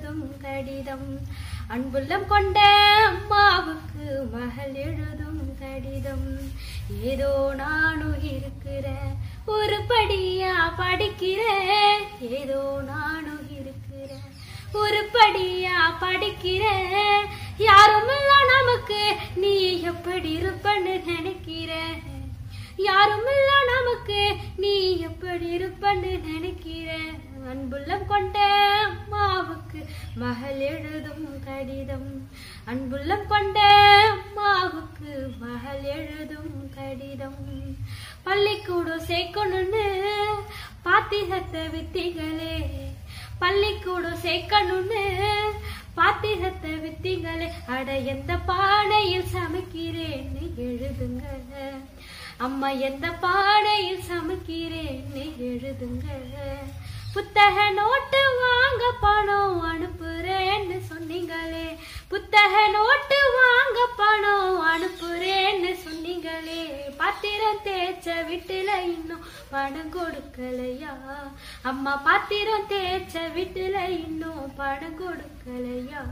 எழுதும் கடிதம் அன்புள்ளம் கொண்ட அம்மாவுக்கு மகள் எழுதும் கடிதம் ஏதோ நானும் இருக்கிற ஒரு படியா படிக்கிறேன் ஏதோ நானும் இருக்கிற ஒரு படியா படிக்கிறேன் யாரும் இல்ல நமக்கு நீ எப்படி இருப்பன்னு நினைக்கிறேன் யாரும் இல்ல நமக்கு நீ எப்படி இருப்பன்னு நினைக்கிற அன்புள்ளம் கொண்ட அம்மாவுக்கு மகள் எழுதும் கடிதம் அன்புள்ளம் கொண்ட அம்மாவுக்கு மகள் எழுதும் கடிதம் பள்ளிக்கூடம் சேர்க்கணும்னு பாத்திகத்தை வித்திகளே பள்ளிக்கூடம் சேர்க்கணும்னு பாத்திகத்தை வித்திகளே அட எந்த பானையில் சமைக்கிறேன்னு எழுதுங்க அம்மா எந்த பாடையில் சமைக்கிறேன்னு எழுதுங்க புத்தக நோட்டு வாங்க பணம் அனுப்புறேன்னு சொன்னீங்களே புத்தக நோட்டு வாங்க பணம் அனுப்புறேன்னு சொன்னீங்களே பாத்திரம் தேய்ச்ச வீட்டுல இன்னும் பணம் கொடுக்கலையா அம்மா பாத்திரம் தேய்ச்ச வீட்டுல இன்னும் பணம் கொடுக்கலையா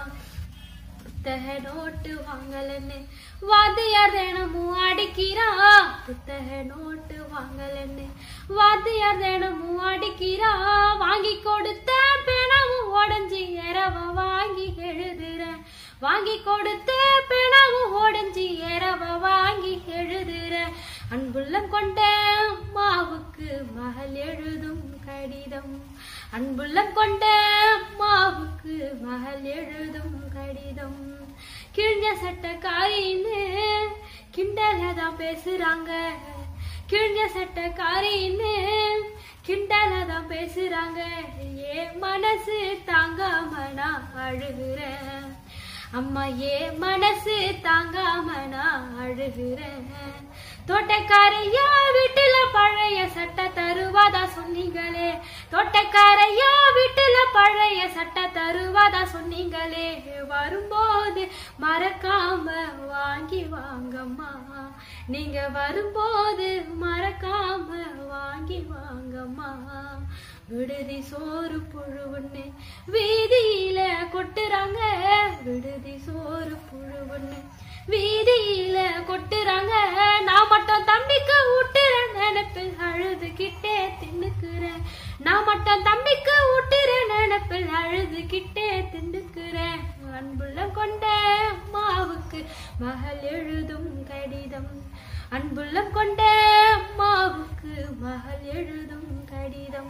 புத்தக நோட்டு வாங்கலன்னு வாத்தியார் தினமும் அடிக்கிறா புத்தக நோட்டு வாங்கலன்னு வாத்தியார் தினமும் அடிக்கிறா வாங்கி கொடுத்த பிணமும் உடஞ்சி இரவ வாங்கி எழுதுறேன் வாங்கி கொடுத்த பிணமும் உடஞ்சி இரவ வாங்கி எழுதுறேன் அன்புள்ளம் கொண்ட அம்மாவுக்கு மகள் எழுதும் கடிதம் அன்புள்ளம் கொண்ட அம்மாவுக்கு மகள் எழுதும் கடிதம் கிழிஞ்ச சட்டக்காரின்னு கிண்டல தான் பேசுறாங்க கிழிஞ்ச சட்டக்காரின்னு கிண்டல தான் பேசுறாங்க ஏ மனசு தாங்காம நான் அழுகுறேன் அம்மா ஏ மனசு தாங்காம நான் அழுகுறேன் தோட்டக்காரையா வீட்டுல பழைய சட்டை தருவாதா சொன்னீங்களே தோட்டக்காரையா வீட்டுல பழைய சட்டை தருவாதா சொன்னீங்களே வரும்போது மறக்காம வாங்கி வாங்கம்மா நீங்க வரும்போது மறக்காம வாங்கி வாங்கம்மா விடுதி சோறு புழுவுன்னு வீதியில கொட்டுறாங்க விடுதி சோறு புழுவுன்னு வீதியில கொட்டுறாங்க நான் மட்டும் தம்பிக்கு ஊட்டுற நினைப்பில் அழுதுகிட்டே தின்னுக்குறேன் நான் மட்டும் தம்பிக்கு ஊட்டுற நினைப்பில் அழுதுகிட்டே தின்னுக்குறேன் அன்புள்ள கொண்ட அம்மாவுக்கு மகள் எழுதும் கடிதம் அன்புள்ள கொண்ட அம்மாவுக்கு மகள் எழுதும் கடிதம்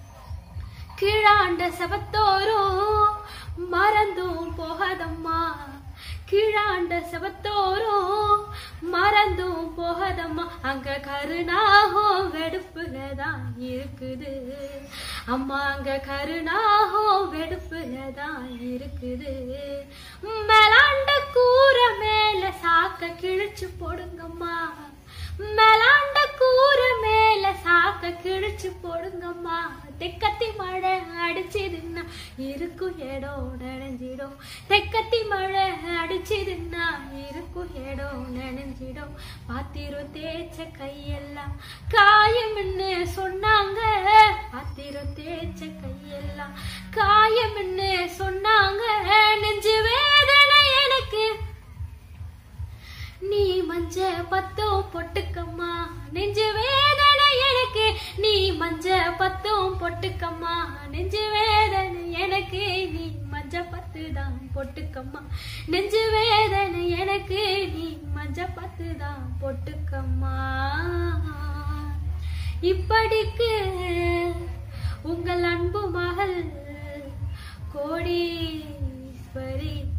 கீழாண்ட செவத்தோரும் மறந்தும் போகாதம்மா கீழாண்ட செவத்தோரும் மறந்தும் போகாதம்மா அங்க கருணாகும் வெடுப்புல தான் இருக்குது அம்மா அங்க கருணாகும் வெடுப்புல தான் இருக்குது மேலாண்ட கூரை மேல சாக்க கிழிச்சு போடுங்கம்மா மேலாண்ட கூரை மேல சாக்க கிழிச்சு போடுங்கம்மா தெக்கத்தி மழை அடிச்சிருந்தா இருக்கும் இடம் நனைஞ்சிடும் தெக்கத்தி மழை அடிச்சிருந்தா இருக்கும் இடம் நனைஞ்சிடும் பாத்திரம் தேய்ச்ச கையெல்லாம் காயம்னு சொன்னாங்க பாத்திரம் தேய்ச்ச கையெல்லாம் காயம்னு சொன்னாங்க நெஞ்சு வேதனை எனக்கு நீ மஞ்ச பத்தும் பொட்டுக்கம்மா நெஞ்சு வேதனை எனக்கு நீ மஞ்ச பத்தும் பொட்டுக்கம்மா நெஞ்சு வேதனை எனக்கு நீ மஞ்ச பத்து தான் பொட்டுக்கம்மா நெஞ்சு வேதனை எனக்கு நீ மஞ்ச பத்து தான் பொட்டுக்கம்மா இப்படிக்கு உங்கள் அன்பு மகள் கோடீஸ்வரி